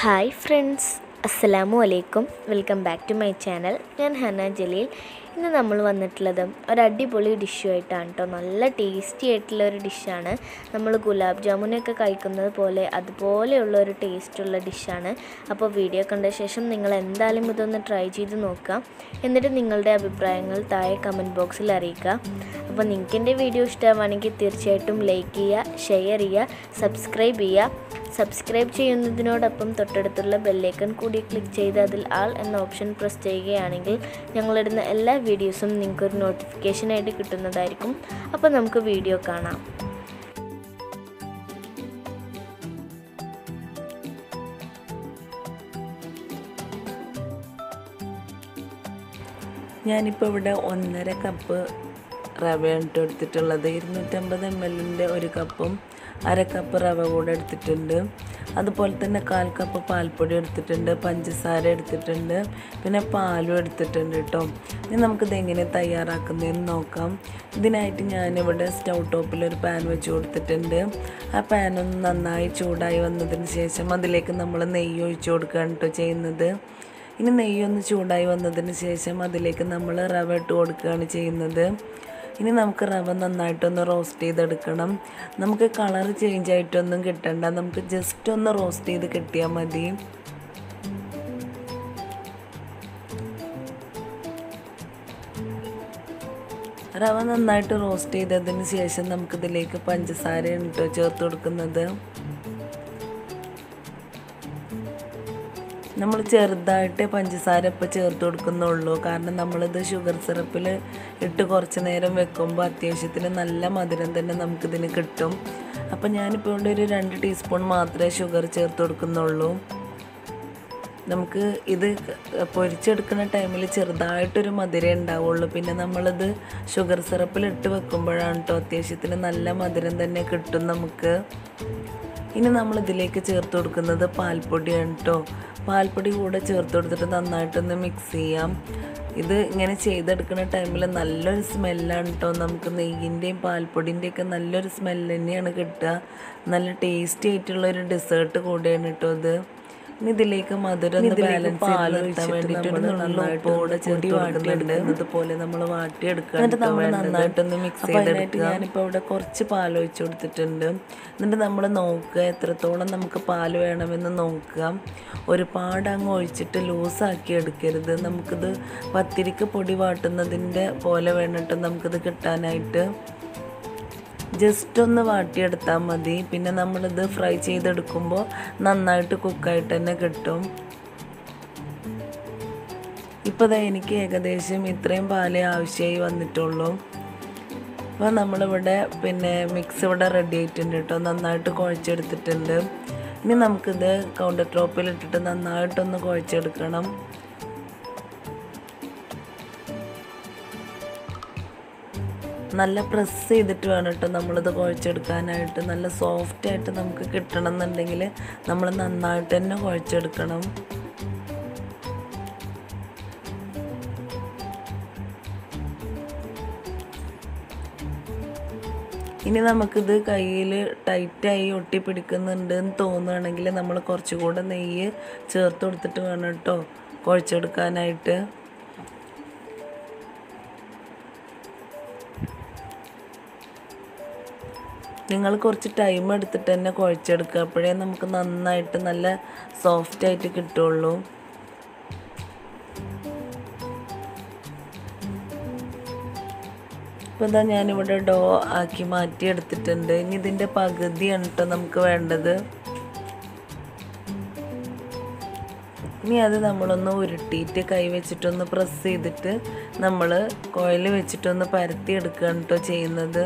hi friends അസ്സലാമു അലൈക്കും welcome back to my channel ഞാൻ ഹന ജലീൽ ഇന്ന് നമ്മൾ വന്നിട്ടുള്ളത് ഒരു അടിപൊളി ഡിഷുമായിട്ടാണ് കേട്ടോ നല്ല ടേസ്റ്റി ആയിട്ടുള്ള ഒരു ഡിഷാണ് നമ്മൾ ഗുലാബ് ജാമുനൊക്കെ കഴിക്കുന്നത് പോലെ അതുപോലെയുള്ള ഒരു ടേസ്റ്റുള്ള ഡിഷാണ് അപ്പോൾ വീഡിയോ കണ്ട ശേഷം നിങ്ങൾ എന്തായാലും ഇതൊന്ന് ട്രൈ ചെയ്ത് നോക്കുക എന്നിട്ട് നിങ്ങളുടെ അഭിപ്രായങ്ങൾ താഴെ കമൻറ്റ് ബോക്സിൽ അറിയിക്കുക അപ്പോൾ നിങ്ങൾക്ക് എൻ്റെ വീഡിയോ ഇഷ്ടമാണെങ്കിൽ തീർച്ചയായിട്ടും ലൈക്ക് ചെയ്യുക ഷെയർ ചെയ്യുക സബ്സ്ക്രൈബ് ചെയ്യുക സബ്സ്ക്രൈബ് ചെയ്യുന്നതിനോടൊപ്പം തൊട്ടടുത്തുള്ള ബെല്ലൈക്കൺ കൂടി ക്ലിക്ക് ചെയ്ത് അതിൽ ആൾ എന്ന ഓപ്ഷൻ പ്രസ് ചെയ്യുകയാണെങ്കിൽ ഞങ്ങളിടുന്ന എല്ലാ വീഡിയോസും നിങ്ങൾക്കൊരു നോട്ടിഫിക്കേഷനായിട്ട് കിട്ടുന്നതായിരിക്കും അപ്പോൾ നമുക്ക് വീഡിയോ കാണാം ഞാനിപ്പോൾ ഇവിടെ ഒന്നര കപ്പ് റവയാണ് ഇട്ട് എടുത്തിട്ടുള്ളത് ഇരുന്നൂറ്റമ്പത് എം എല്ലിൻ്റെ ഒരു കപ്പും അര കപ്പ് റവ കൂടെ എടുത്തിട്ടുണ്ട് അതുപോലെ തന്നെ കാൽ കപ്പ് പാൽപ്പൊടി എടുത്തിട്ടുണ്ട് പഞ്ചസാര എടുത്തിട്ടുണ്ട് പിന്നെ പാലും എടുത്തിട്ടുണ്ട് കേട്ടോ ഇനി നമുക്കിത് എങ്ങനെ തയ്യാറാക്കുന്നതെന്ന് നോക്കാം ഇതിനായിട്ട് ഞാനിവിടെ സ്റ്റൗ ടോപ്പിൽ ഒരു പാൻ വെച്ച് കൊടുത്തിട്ടുണ്ട് ആ പാൻ ഒന്ന് നന്നായി ചൂടായി വന്നതിന് ശേഷം അതിലേക്ക് നമ്മൾ നെയ്യ് ഒഴിച്ചു കൊടുക്കുകയാണ് കേട്ടോ ചെയ്യുന്നത് ഇനി നെയ്യൊന്ന് ചൂടായി വന്നതിന് ശേഷം അതിലേക്ക് നമ്മൾ റവ ഇട്ട് കൊടുക്കുകയാണ് ചെയ്യുന്നത് ഇനി നമുക്ക് റവ നന്നായിട്ടൊന്ന് റോസ്റ്റ് ചെയ്തെടുക്കണം നമുക്ക് കളർ ചേഞ്ച് ആയിട്ടൊന്നും കിട്ടണ്ട നമുക്ക് ജസ്റ്റ് ഒന്ന് റോസ്റ്റ് ചെയ്ത് കിട്ടിയാൽ മതി റവ നന്നായിട്ട് റോസ്റ്റ് ചെയ്തതിന് ശേഷം നമുക്കിതിലേക്ക് പഞ്ചസാരയാണ് കേട്ടോ ചേർത്ത് കൊടുക്കുന്നത് നമ്മൾ ചെറുതായിട്ട് പഞ്ചസാര ഇപ്പോൾ ചേർത്ത് കൊടുക്കുന്നുള്ളൂ കാരണം നമ്മളിത് ഷുഗർ സിറപ്പിൽ ഇട്ട് കുറച്ച് നേരം വെക്കുമ്പോൾ അത്യാവശ്യത്തിന് നല്ല മധുരം തന്നെ നമുക്കിതിന് കിട്ടും അപ്പോൾ ഞാനിപ്പോൾ ഇവിടെ ഒരു രണ്ട് ടീസ്പൂൺ മാത്രമേ ഷുഗർ ചേർത്ത് കൊടുക്കുന്നുള്ളൂ നമുക്ക് ഇത് പൊരിച്ചെടുക്കുന്ന ടൈമിൽ ചെറുതായിട്ടൊരു മധുരം ഉണ്ടാവുള്ളൂ പിന്നെ നമ്മളിത് ഷുഗർ സിറപ്പിൽ ഇട്ട് വെക്കുമ്പോഴാണ് കേട്ടോ അത്യാവശ്യത്തിന് നല്ല മധുരം തന്നെ കിട്ടും നമുക്ക് ഇനി നമ്മൾ ഇതിലേക്ക് ചേർത്ത് കൊടുക്കുന്നത് പാൽപ്പൊടിയാണ് കേട്ടോ പാൽപ്പൊടി കൂടെ ചേർത്ത് കൊടുത്തിട്ട് നന്നായിട്ടൊന്ന് മിക്സ് ചെയ്യാം ഇത് ഇങ്ങനെ ചെയ്തെടുക്കുന്ന ടൈമിൽ നല്ലൊരു സ്മെല്ലാണ് കേട്ടോ നമുക്ക് നെയ്യിൻ്റെയും പാൽപ്പൊടിൻ്റെയും ഒക്കെ നല്ലൊരു സ്മെല്ല് തന്നെയാണ് കിട്ടുക നല്ല ടേസ്റ്റി ആയിട്ടുള്ള ഒരു ഡെസേർട്ട് കൂടെയാണ് കേട്ടോ ഇത് ഇനി ഇതിലേക്ക് മധുരം ഒന്ന് ബാലൻസ് പാൽ ഒഴിക്കാൻ വേണ്ടിയിട്ട് നന്നായിട്ട് കൂടെ ചെടി വാട്ടിയെടുക്കുന്നത് പോലെ നമ്മൾ വാട്ടിയെടുക്കുക എന്നിട്ട് നമ്മൾ നന്നായിട്ടൊന്ന് മിക്സ് ചെയ്തെടുക്കുക ഞാനിപ്പോൾ ഇവിടെ കുറച്ച് പാൽ ഒഴിച്ചു കൊടുത്തിട്ടുണ്ട് എന്നിട്ട് നമ്മൾ നോക്കുക എത്രത്തോളം നമുക്ക് പാൽ വേണമെന്ന് നോക്കുക ഒരുപാട് അങ്ങ് ഒഴിച്ചിട്ട് ലൂസാക്കി എടുക്കരുത് നമുക്കിത് പത്തിരിക്ക് പൊടി വാട്ടുന്നതിൻ്റെ പോലെ വേണ്ടിട്ട് നമുക്കിത് കിട്ടാനായിട്ട് ജസ്റ്റ് ഒന്ന് വാട്ടിയെടുത്താൽ മതി പിന്നെ നമ്മളിത് ഫ്രൈ ചെയ്തെടുക്കുമ്പോൾ നന്നായിട്ട് കുക്കായിട്ട് തന്നെ കിട്ടും ഇപ്പോൾ ദാ എനിക്ക് ഏകദേശം ഇത്രയും പാലേ ആവശ്യമായി വന്നിട്ടുള്ളൂ അപ്പോൾ നമ്മളിവിടെ പിന്നെ മിക്സ് ഇവിടെ റെഡി ആയിട്ടുണ്ട് കേട്ടോ നന്നായിട്ട് കുഴച്ചെടുത്തിട്ടുണ്ട് ഇനി നമുക്കിത് കൗണ്ടർ ടോപ്പിൽ ഇട്ടിട്ട് നന്നായിട്ടൊന്ന് കുഴച്ചെടുക്കണം നല്ല പ്രസ് ചെയ്തിട്ട് വേണം കേട്ടോ നമ്മളിത് കുഴച്ചെടുക്കാനായിട്ട് നല്ല സോഫ്റ്റ് ആയിട്ട് നമുക്ക് കിട്ടണം എന്നുണ്ടെങ്കിൽ നമ്മൾ നന്നായിട്ട് തന്നെ കുഴച്ചെടുക്കണം ഇനി നമുക്കിത് കയ്യിൽ ടൈറ്റായി ഒട്ടി പിടിക്കുന്നുണ്ട് എന്ന് തോന്നുകയാണെങ്കിൽ നമ്മൾ കുറച്ചുകൂടെ നെയ്യ് ചേർത്ത് കൊടുത്തിട്ട് വേണം കേട്ടോ കുഴച്ചെടുക്കാനായിട്ട് നിങ്ങൾ കുറച്ച് ടൈം എടുത്തിട്ട് തന്നെ കുഴച്ചെടുക്കുക അപ്പോഴേ നമുക്ക് നന്നായിട്ട് നല്ല സോഫ്റ്റ് ആയിട്ട് കിട്ടുള്ളൂ ഇപ്പോൾ ഇതാ ഞാനിവിടെ ഡോ ആക്കി മാറ്റി എടുത്തിട്ടുണ്ട് ഇനി ഇതിൻ്റെ പകുതിയാണ് കേട്ടോ നമുക്ക് വേണ്ടത് ഇനി അത് നമ്മളൊന്ന് ഉരുട്ടിയിട്ട് കൈ വെച്ചിട്ടൊന്ന് പ്രസ് ചെയ്തിട്ട് നമ്മൾ കോയിൽ വെച്ചിട്ടൊന്ന് പരത്തി എടുക്കുകയാണ് കേട്ടോ ചെയ്യുന്നത്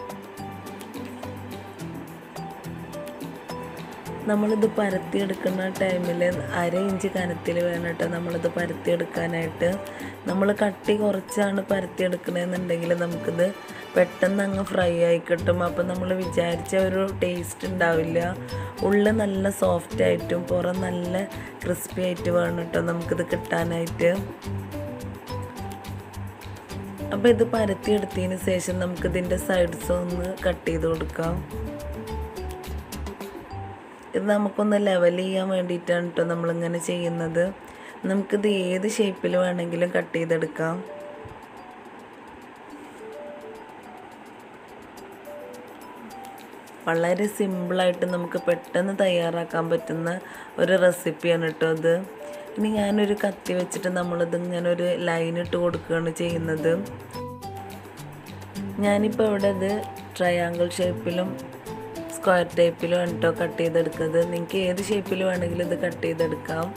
നമ്മളിത് പരത്തിയെടുക്കുന്ന ടൈമിൽ അര ഇഞ്ച് കനത്തിൽ വേണം കേട്ടോ നമ്മളിത് പരത്തിയെടുക്കാനായിട്ട് നമ്മൾ കട്ടി കുറച്ചാണ് പരത്തിയെടുക്കണമെന്നുണ്ടെങ്കിൽ നമുക്കിത് പെട്ടെന്ന് അങ്ങ് ഫ്രൈ ആയി കിട്ടും അപ്പം നമ്മൾ വിചാരിച്ച ഒരു ടേസ്റ്റ് ഉണ്ടാവില്ല ഉള്ളിൽ നല്ല സോഫ്റ്റ് ആയിട്ടും പുറം നല്ല ക്രിസ്പി ആയിട്ട് വേണം കേട്ടോ നമുക്കിത് കിട്ടാനായിട്ട് അപ്പോൾ ഇത് പരത്തിയെടുത്തതിന് ശേഷം നമുക്കിതിൻ്റെ സൈഡ്സ് ഒന്ന് കട്ട് ചെയ്ത് കൊടുക്കാം ഇത് നമുക്കൊന്ന് ലെവൽ ചെയ്യാൻ വേണ്ടിയിട്ടാണ് കേട്ടോ നമ്മളിങ്ങനെ ചെയ്യുന്നത് നമുക്കിത് ഏത് ഷേപ്പിൽ വേണമെങ്കിലും കട്ട് ചെയ്തെടുക്കാം വളരെ സിമ്പിളായിട്ട് നമുക്ക് പെട്ടെന്ന് തയ്യാറാക്കാൻ പറ്റുന്ന ഒരു റെസിപ്പിയാണ് കേട്ടോ ഇത് ഇനി ഞാനൊരു കത്തി വെച്ചിട്ട് നമ്മളിത് ഇങ്ങനെ ഒരു ലൈൻ ഇട്ട് കൊടുക്കുകയാണ് ചെയ്യുന്നത് ഞാനിപ്പോൾ ഇവിടെ ഇത് ട്രയാങ്കിൾ ഷേപ്പിലും സ്ക്വയർ ടൈപ്പിലും ആണ് കേട്ടോ കട്ട് ചെയ്തെടുക്കുന്നത് നിങ്ങൾക്ക് ഏത് ഷേപ്പിൽ വേണമെങ്കിലും ഇത് കട്ട് ചെയ്തെടുക്കാം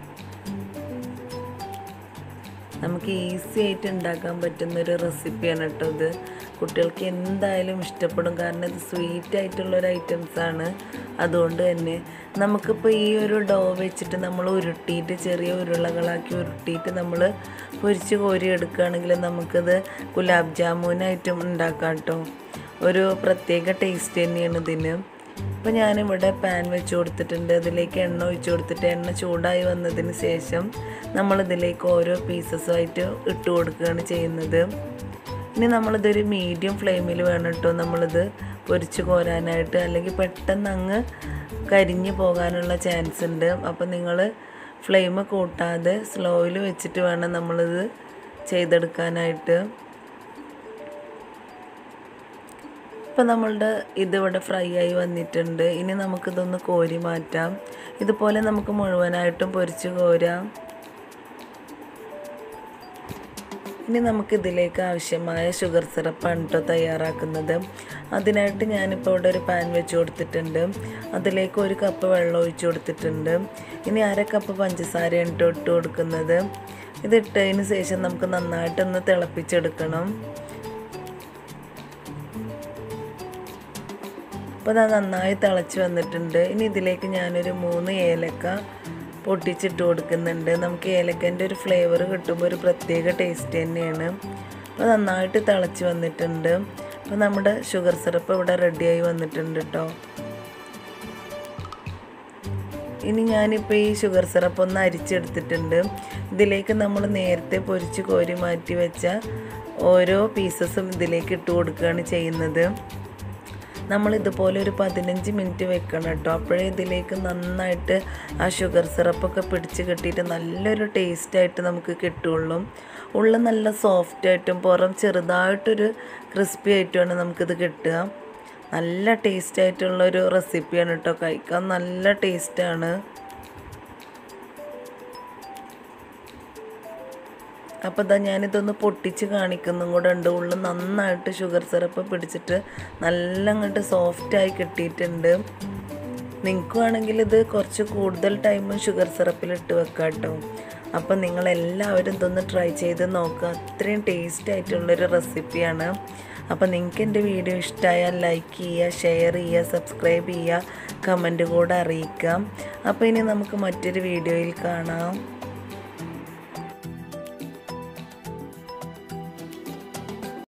നമുക്ക് ഈസി ആയിട്ട് ഉണ്ടാക്കാൻ പറ്റുന്ന ഒരു റെസിപ്പിയാണ് കേട്ടോ ഇത് കുട്ടികൾക്ക് എന്തായാലും ഇഷ്ടപ്പെടും കാരണം ഇത് സ്വീറ്റ് ആയിട്ടുള്ള ഒരു ഐറ്റംസ് ആണ് അതുകൊണ്ട് തന്നെ നമുക്കിപ്പോൾ ഈ ഒരു ഡോ വെച്ചിട്ട് നമ്മൾ ഉരുട്ടിയിട്ട് ചെറിയ ഉരുളകളാക്കി ഉരുട്ടിയിട്ട് നമ്മൾ പൊരിച്ച് കോരി എടുക്കുകയാണെങ്കിൽ നമുക്കിത് ഗുലാബ് ജാമുനായിട്ടും ഉണ്ടാക്കാം കേട്ടോ ഒരു പ്രത്യേക ടേസ്റ്റ് തന്നെയാണ് ഇതിന് അപ്പോൾ ഞാനിവിടെ പാൻ വെച്ച് കൊടുത്തിട്ടുണ്ട് അതിലേക്ക് എണ്ണ ഒഴിച്ച് കൊടുത്തിട്ട് എണ്ണ ചൂടായി വന്നതിന് ശേഷം നമ്മളിതിലേക്ക് ഓരോ പീസസുമായിട്ട് ഇട്ട് കൊടുക്കുകയാണ് ചെയ്യുന്നത് ഇനി നമ്മളിതൊരു മീഡിയം ഫ്ലെയിമിൽ വേണം കേട്ടോ നമ്മളിത് പൊരിച്ച് കോരാനായിട്ട് അല്ലെങ്കിൽ പെട്ടെന്ന് അങ്ങ് കരിഞ്ഞു പോകാനുള്ള ചാൻസ് ഉണ്ട് അപ്പോൾ നിങ്ങൾ ഫ്ലെയിം കൂട്ടാതെ സ്ലോയിൽ വെച്ചിട്ട് വേണം നമ്മളിത് ചെയ്തെടുക്കാനായിട്ട് ഇപ്പം നമ്മളുടെ ഇതിവിടെ ഫ്രൈ ആയി വന്നിട്ടുണ്ട് ഇനി നമുക്കിതൊന്ന് കോരി മാറ്റാം ഇതുപോലെ നമുക്ക് മുഴുവനായിട്ടും പൊരിച്ച് കോരാം ഇനി നമുക്ക് ഇതിലേക്ക് ആവശ്യമായ ഷുഗർ സിറപ്പാണ് കേട്ടോ തയ്യാറാക്കുന്നത് അതിനായിട്ട് ഞാനിപ്പോൾ ഇവിടെ ഒരു പാൻ വെച്ച് കൊടുത്തിട്ടുണ്ട് അതിലേക്ക് ഒരു കപ്പ് വെള്ളം ഒഴിച്ച് കൊടുത്തിട്ടുണ്ട് ഇനി അര കപ്പ് പഞ്ചസാരയാണ് കേട്ടോ ഇട്ട് കൊടുക്കുന്നത് ഇത് ഇട്ടതിന് ശേഷം നമുക്ക് നന്നായിട്ടൊന്ന് തിളപ്പിച്ചെടുക്കണം അപ്പോൾ അത് നന്നായി തിളച്ച് വന്നിട്ടുണ്ട് ഇനി ഇതിലേക്ക് ഞാനൊരു മൂന്ന് ഏലക്ക പൊട്ടിച്ചിട്ട് കൊടുക്കുന്നുണ്ട് നമുക്ക് ഏലക്കൻ്റെ ഒരു ഫ്ലേവർ കിട്ടുമ്പോൾ ഒരു പ്രത്യേക ടേസ്റ്റ് തന്നെയാണ് അപ്പോൾ നന്നായിട്ട് തിളച്ച് വന്നിട്ടുണ്ട് അപ്പോൾ നമ്മുടെ ഷുഗർ സിറപ്പ് ഇവിടെ റെഡിയായി വന്നിട്ടുണ്ട് കേട്ടോ ഇനി ഞാനിപ്പോൾ ഈ ഷുഗർ സിറപ്പ് ഒന്ന് അരിച്ചെടുത്തിട്ടുണ്ട് ഇതിലേക്ക് നമ്മൾ നേരത്തെ പൊരിച്ച് കോരി മാറ്റി വെച്ച ഓരോ പീസസും ഇതിലേക്ക് ഇട്ട് കൊടുക്കുകയാണ് ചെയ്യുന്നത് നമ്മൾ ഇതുപോലെ ഒരു പതിനഞ്ച് മിനിറ്റ് വെക്കണം കേട്ടോ അപ്പോഴേ ഇതിലേക്ക് നന്നായിട്ട് ആ ഷുഗർ സിറപ്പൊക്കെ പിടിച്ച് കിട്ടിയിട്ട് നല്ലൊരു ടേസ്റ്റായിട്ട് നമുക്ക് കിട്ടുള്ളൂ ഉള്ള നല്ല സോഫ്റ്റായിട്ടും പുറം ചെറുതായിട്ടൊരു ക്രിസ്പി ആയിട്ടുമാണ് നമുക്കിത് കിട്ടുക നല്ല ടേസ്റ്റ് ആയിട്ടുള്ളൊരു റെസിപ്പിയാണ് കേട്ടോ കഴിക്കാൻ നല്ല ടേസ്റ്റാണ് അപ്പോൾ ഇതാ ഞാനിതൊന്ന് പൊട്ടിച്ച് കാണിക്കുന്നും കൂടെ ഉണ്ട് ഉള്ളിൽ നന്നായിട്ട് ഷുഗർ സിറപ്പ് പിടിച്ചിട്ട് നല്ല അങ്ങോട്ട് സോഫ്റ്റായി കിട്ടിയിട്ടുണ്ട് നിങ്ങൾക്ക് വേണമെങ്കിൽ ഇത് കുറച്ച് കൂടുതൽ ടൈം ഷുഗർ സിറപ്പിൽ ഇട്ട് വെക്കാം കേട്ടോ അപ്പം നിങ്ങളെല്ലാവരും ഇതൊന്ന് ട്രൈ ചെയ്ത് നോക്കുക അത്രയും ടേസ്റ്റ് ആയിട്ടുള്ളൊരു റെസിപ്പിയാണ് അപ്പം നിങ്ങൾക്ക് എൻ്റെ വീഡിയോ ഇഷ്ടമായാൽ ലൈക്ക് ചെയ്യുക ഷെയർ ചെയ്യുക സബ്സ്ക്രൈബ് ചെയ്യുക കമൻറ്റ് കൂടെ അറിയിക്കാം അപ്പോൾ ഇനി നമുക്ക് മറ്റൊരു വീഡിയോയിൽ കാണാം